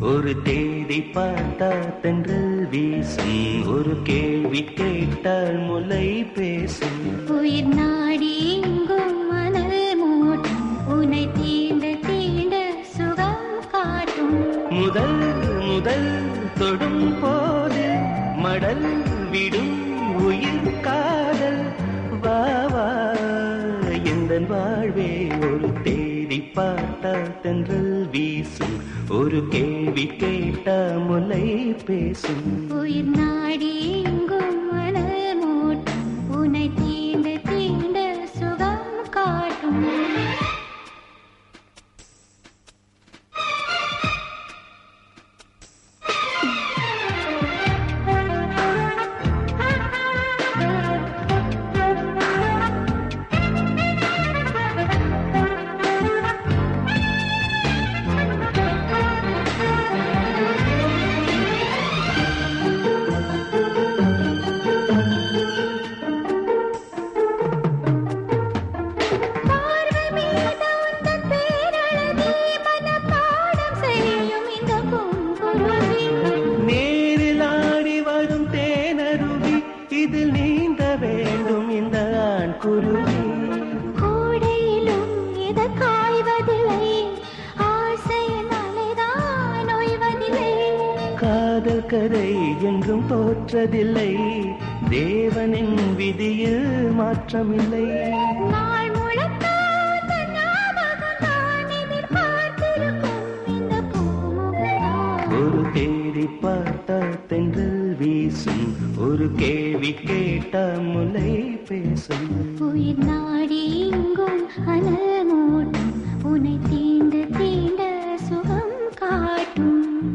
ஒரு தேதி பார்த்தா தென்றல் வீசும் ஒரு கேள்வி கேட்டால் முலை பேசும் உயிர் நாடி எங்கும் மணல் மூட்டும் உன்னை தீண்ட தீண்ட சுகம் காட்டும் முதல் முதல் தொடும் போது மடல் விடும் உயிர் காதல் வா வா எந்த வாழ்வே ஒரு தேடி பார்த்தா தென்றல் வீசும் ஒரு கேள்வி கேட்டா முலை பேசும் உயிர் நாடி எங்கும் மணல் மூட்டும் உன்னை தீண்ட தீண்ட சுகம் காட்டும் பார்வை மீது உந்தன் பேரழகே மனப்பாடம் செய்யும் இந்த பூங்குருவி நேரில் ஆடி வரும் தேனருவி இதில் நீந்த வேண்டும் இந்த ஆண் குருவி கோடையிலும் இது காய்வதில்லை ஆசையினாலேதான் ஓய்வதில்லை காதல் கதை என்றும் தோற்றதில்லை தேவனின் விதியில் மாற்றமில்லை நாள் முழுக்க உந்தன் ஞாபகம்தான் எதிர்பார்த்திருக்கும் இந்த பூமுகம்தான். ஒரு தேடி பார்த்தா தென்றல் வீசும் ஒரு கேள்வி கேட்டா முலை பேசும் உயிர் நாடி எங்கும் அனல் மூட்டும் உன்னை தீண்ட தீண்ட சுகம் காட்டும்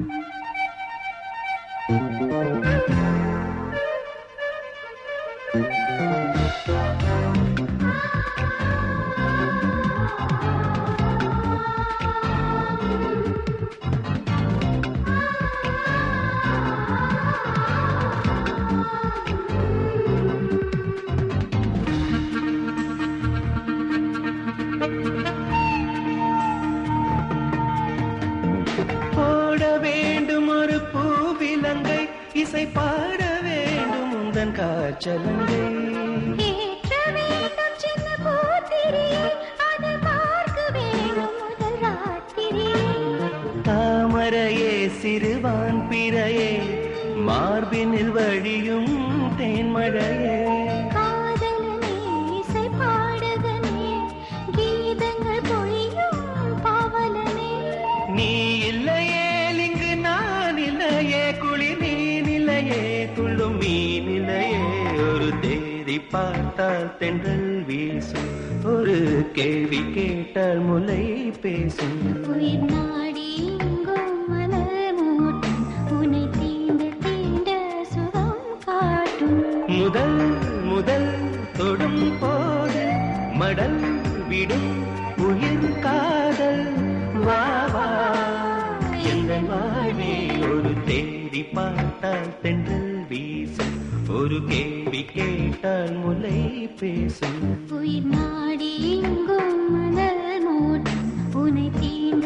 போட வேண்டும் ஒரு பூவிலங்கை இசை பாட வேண்டும் உந்தன் காய்ச்சலங்கை ஏற்ற வேண்டும் சின்ன பூத்திரியை அது பார்க்க வேண்டும் முதல் ராத்திரியை தாமரையே சிறுவான் பிறையே மார்பினில் வழியும் தேன்மழையே காதலனே இசை பாடகனே கீதங்கள் பொழியும் பாவலனே நீ இல்லையே இங்கு நான் இல்லையே குளிர் நீ நிலையே துள்ளும் மீ நிலையே ஒரு தேதி பார்த்தால் தென்றல் வீசும் ஒரு கேள்வி கேட்டால் முலை பேசும் உயிர் நாடி எங்கும் மலர் மூட்டும் உன்னை தீண்ட தீண்ட சுகம் காட்டும் முதல் முதல் தொடும் போது மடல் விடும் உயிர் காதல் வா வா எந்த வாழ்வே ஒரு தேடி பார்த்தால் தென்றல் வீசும் ஒரு கேள்வி கேட்டால் முலை பேசும் உயிர் நாடி எங்கும் மலர் மூட்டும் உன்னை தீண்ட